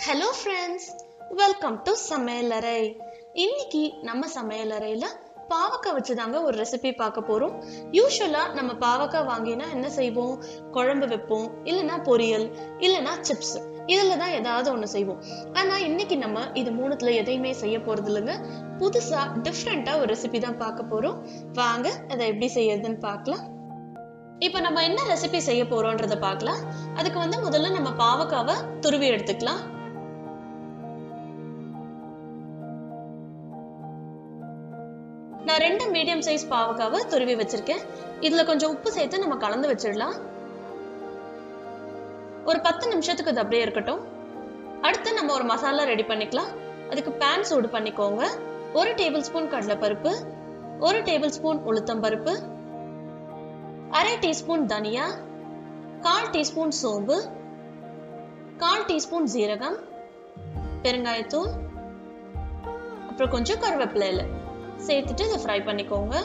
hello friends welcome to சமையலறை இன்னைக்கு நம்ம சமையலறையில் பாவக்காய் வச்சு தாங்க ஒரு ரெசிபி பார்க்க போகிறோம் யூஸ்வலாக நம்ம பாவக்காய் வாங்கினா என்ன செய்வோம் குழம்பு வைப்போம் இல்லைன்னா பொரியல் இல்லைன்னா சிப்ஸ் இதில் தான் ஏதாவது ஒன்று செய்வோம் ஆனால் இன்னைக்கு நம்ம இது மூணுத்தில் எதையுமே செய்ய போகிறது இல்லைங்க புதுசாக டிஃப்ரெண்ட்டாக ஒரு ரெசிபி தான் பார்க்க போகிறோம் வாங்க அதை எப்படி செய்யறதுன்னு பார்க்கலாம் இப்போ நம்ம என்ன ரெசிபி செய்ய போறோம்ன்றத பார்க்கலாம் அதுக்கு வந்து முதல்ல நம்ம பாவக்காவை துருவி எடுத்துக்கலாம் நான் ரெண்டு மீடியம் சைஸ் பாவக்காவை துருவி வச்சிருக்கேன் இதுல கொஞ்சம் உப்பு சேர்த்து நம்ம கலந்து வச்சிடலாம் ஒரு பத்து நிமிஷத்துக்கு இது அப்படியே இருக்கட்டும் அடுத்து நம்ம ஒரு மசாலா ரெடி பண்ணிக்கலாம் அதுக்கு பேன் சூடு பண்ணிக்கோங்க ஒரு டேபிள் ஸ்பூன் கடலைப்பருப்பு ஒரு டேபிள் ஸ்பூன் உளுத்தம் பருப்பு அரை டீஸ்பூன் தனியா கால் டீஸ்பூன் சோம்பு கால் டீஸ்பூன் ஜீரகம் பெருங்காயத்தூள் அப்புறம் கொஞ்சம் கருவேப்பிலை இலை சேர்த்துட்டு இதை ஃப்ரை பண்ணிக்கோங்க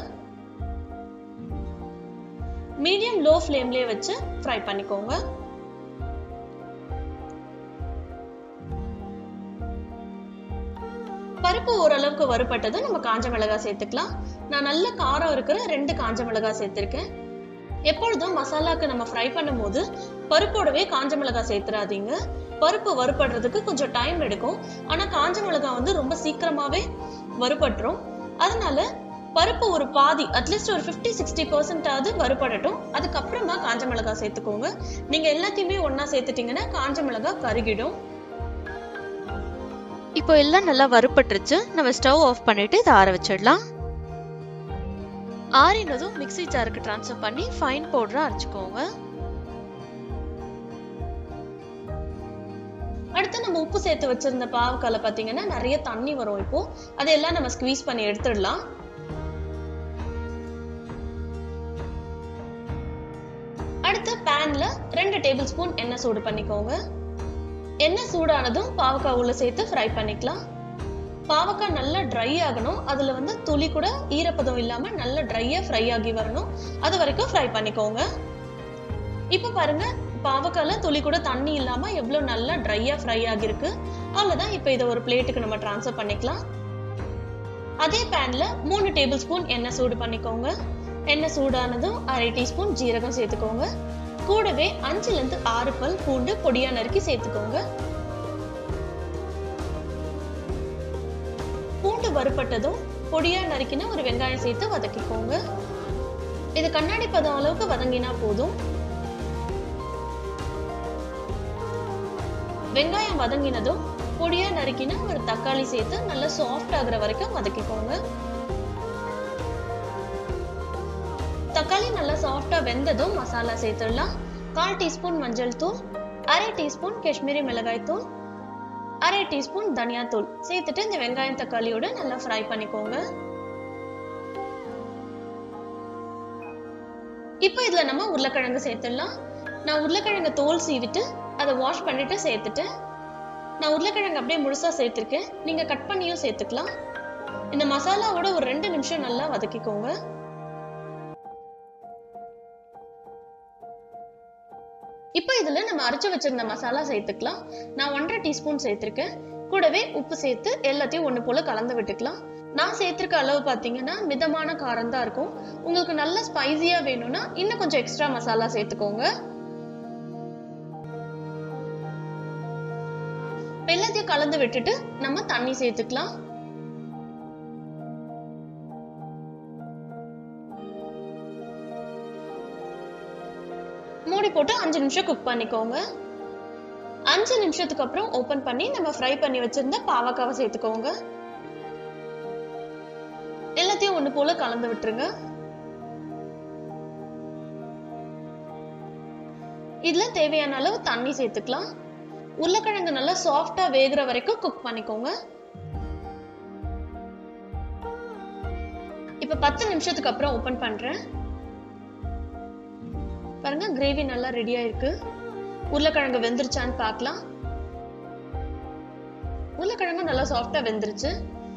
மீடியம் லோ ஃப்ளேம்லயே வச்சு ஃப்ரை பண்ணிக்கோங்க பருப்பு ஓரளவுக்கு வறுபட்டதும் நம்ம காஞ்ச மிளகாய் சேர்த்துக்கலாம் நான் நல்ல காரம் இருக்கிற ரெண்டு காஞ்ச மிளகாய் சேர்த்திருக்கேன் எப்பொழுதும் மசாலாக்கு நம்ம ஃப்ரை பண்ணும்போது பருப்போடவே காஞ்ச மிளகாய் சேர்த்துறாதீங்க பருப்பு வறுபடுறதுக்கு கொஞ்சம் டைம் எடுக்கும் ஆனா காஞ்ச மிளகாய் வந்து ரொம்ப சீக்கிரமாவே வறுபட்டுரும் அதனால பருப்பு ஒரு பாதி அட்லீஸ்ட் ஒரு ஃபிஃப்டி சிக்ஸ்டி பர்சன்டாவது வறுபடட்டும் அதுக்கப்புறமா காஞ்ச மிளகாய் சேர்த்துக்கோங்க நீங்க எல்லாத்தையுமே ஒண்ணா சேர்த்துட்டீங்கன்னா காஞ்ச மிளகாய் கருகிடும் இப்போ எல்லாம் நல்லா வறுபட்டுருச்சு நம்ம ஸ்டவ் ஆஃப் பண்ணிட்டு இதை ஆற வச்சிடலாம் ஆறினதும் மிக்ஸி ஜாருக்கு ட்ரான்ஸ்ஃபர் பண்ணி ஃபைன் பவுடரா அரைச்சுக்கோங்க அடுத்து நம்ம உப்பு சேர்த்து வச்சிருந்த பாவக்கால பாத்தீங்கன்னா நிறைய தண்ணி வரும் இப்போ அதையெல்லாம் நம்ம ஸ்குவீஸ் பண்ணி எடுத்துடலாம் அடுத்து பேன்ல ரெண்டு டேபிள் ஸ்பூன் எண்ணெய் சூடு பண்ணிக்கோங்க எண்ணெய் சூடானதும் பாவக்காய் உள்ள சேர்த்து ஃப்ரை பண்ணிக்கலாம் பாவக்காய் நல்லா ட்ரை ஆகணும் அதுல வந்து துளி கூட ஈரப்பதம் இல்லாம நல்லா ட்ரையா ஃப்ரை ஆகி வரணும் அது வரைக்கும் ஃப்ரை பண்ணிக்கோங்க இப்போ பாருங்க பாவக்கால துளி கூட தண்ணி இல்லாம எவ்வளவு நல்லா ட்ரையா ஃப்ரை ஆகிருக்கு அவ்வளவுதான் இப்போ இதை ஒரு பிளேட்டுக்கு நம்ம ட்ரான்ஸ்ஃபர் பண்ணிக்கலாம் அதே பேன்ல மூணு டேபிள் ஸ்பூன் எண்ணெய் சூடு பண்ணிக்கோங்க எண்ணெய் சூடானதும் அரை டீஸ்பூன் ஜீரகம் சேர்த்துக்கோங்க கூடவே அஞ்சுல இருந்து ஆறு பல் பூண்டு பொடியா நறுக்கி சேர்த்துக்கோங்க பூண்டு வறுபட்டதும் பொடியா நறுக்கின ஒரு வெங்காயம் சேர்த்து வதக்கிக்கோங்க இது கண்ணாடி பதம் அளவுக்கு வதங்கினா போதும் வெங்காயம் வதங்கினதும் பொடியா நறுக்கின ஒரு தக்காளி சேர்த்து நல்லா சாஃப்ட் ஆகுற வரைக்கும் வதக்கிக்கோங்க தக்காளி நல்லா சாஃப்டா வெந்ததும் மசாலா சேர்த்துடலாம் கால் டீஸ்பூன் மஞ்சள் தூள் அரை டீஸ்பூன் காஷ்மீரி மிளகாய் தூள் அரை டீஸ்பூன் தனியா தூள் சேர்த்துட்டு இந்த வெங்காயம் தக்காளியோட நல்லா ஃப்ரை பண்ணிக்கோங்க இப்போ இதுல நம்ம உருளைக்கிழங்கு சேர்த்துடலாம் நான் உருளைக்கிழங்கு தோல் சீவிட்டு அதை வாஷ் பண்ணிட்டு சேர்த்துட்டேன் நான் உருளைக்கிழங்கு அப்படியே முழுசா சேர்த்திருக்கேன் நீங்க கட் பண்ணியும் சேர்த்துக்கலாம் இந்த மசாலாவோட ஒரு ரெண்டு நிமிஷம் நல்லா வதக்கிக்கோங்க இப்போ இதுல நம்ம அரைச்சு வச்சிருந்த மசாலா சேர்த்துக்கலாம் நான் ஒன்றரை டீஸ்பூன் சேர்த்திருக்கேன் கூடவே உப்பு சேர்த்து எல்லாத்தையும் ஒண்ணு போல கலந்து விட்டுக்கலாம் நான் சேர்த்திருக்க அளவு பார்த்தீங்கன்னா மிதமான காரம் தான் இருக்கும் உங்களுக்கு நல்ல ஸ்பைசியா வேணும்னா இன்னும் கொஞ்சம் எக்ஸ்ட்ரா மசாலா சேர்த்துக்கோங்க எல்லாத்தையும் கலந்து விட்டுட்டு நம்ம தண்ணி சேர்த்துக்கலாம் மூடி போட்டு அஞ்சு நிமிஷம் குக் பண்ணிக்கோங்க அஞ்சு நிமிஷத்துக்கு அப்புறம் ஓபன் பண்ணி நம்ம ஃப்ரை பண்ணி வச்சிருந்த பாவக்காவை சேர்த்துக்கோங்க எல்லாத்தையும் ஒண்ணு போல கலந்து விட்டுருங்க இதுல தேவையான அளவு தண்ணி சேர்த்துக்கலாம் உருளைக்கிழங்கு நல்லா சாஃப்டா வேகிற வரைக்கும் குக் பண்ணிக்கோங்க இப்ப பத்து நிமிஷத்துக்கு அப்புறம் ஓபன் பண்றேன் பாருங்க கிரேவி நல்லா ரெடி ஆயிருக்கு உருளைக்கிழங்கு வெந்துருச்சான்னு பார்க்கலாம் உருளைக்கிழங்கு நல்லா சாஃப்டா வெந்துருச்சு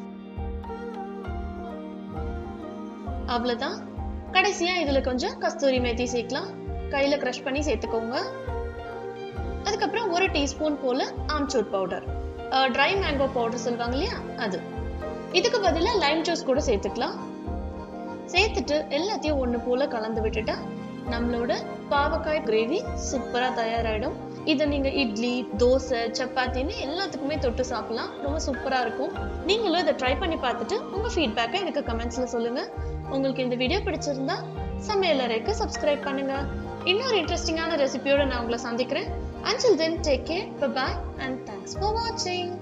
அவ்வளவுதான் கடைசியா இதுல கொஞ்சம் கஸ்தூரி மேத்தி சேர்க்கலாம் கையில க்ரஷ் பண்ணி சேர்த்துக்கோங்க அதுக்கப்புறம் ஒரு டீஸ்பூன் போல amchur powder dry mango powder சொல்லுவாங்க இல்லையா அது இதுக்கு பதிலாக லைம் ஜூஸ் கூட சேர்த்துக்கலாம் சேர்த்துட்டு எல்லாத்தையும் ஒன்று போல கலந்து விட்டுட்டா நம்மளோட பாவக்காய் கிரேவி சூப்பராக தயாராகிடும் இதை நீங்கள் இட்லி தோசை சப்பாத்தின்னு எல்லாத்துக்குமே தொட்டு சாப்பிடலாம் ரொம்ப சூப்பராக இருக்கும் நீங்களும் இதை ட்ரை பண்ணி பார்த்துட்டு உங்கள் ஃபீட்பேக்கை எனக்கு கமெண்ட்ஸில் சொல்லுங்கள் உங்களுக்கு இந்த வீடியோ பிடிச்சிருந்தா சமையலறைக்கு சப்ஸ்கிரைப் பண்ணுங்க இன்னொரு இன்ட்ரெஸ்டிங்கான ரெசிபியோட நான் உங்களை சந்திக்கிறேன் until then take care bye and thanks for வாட்சிங்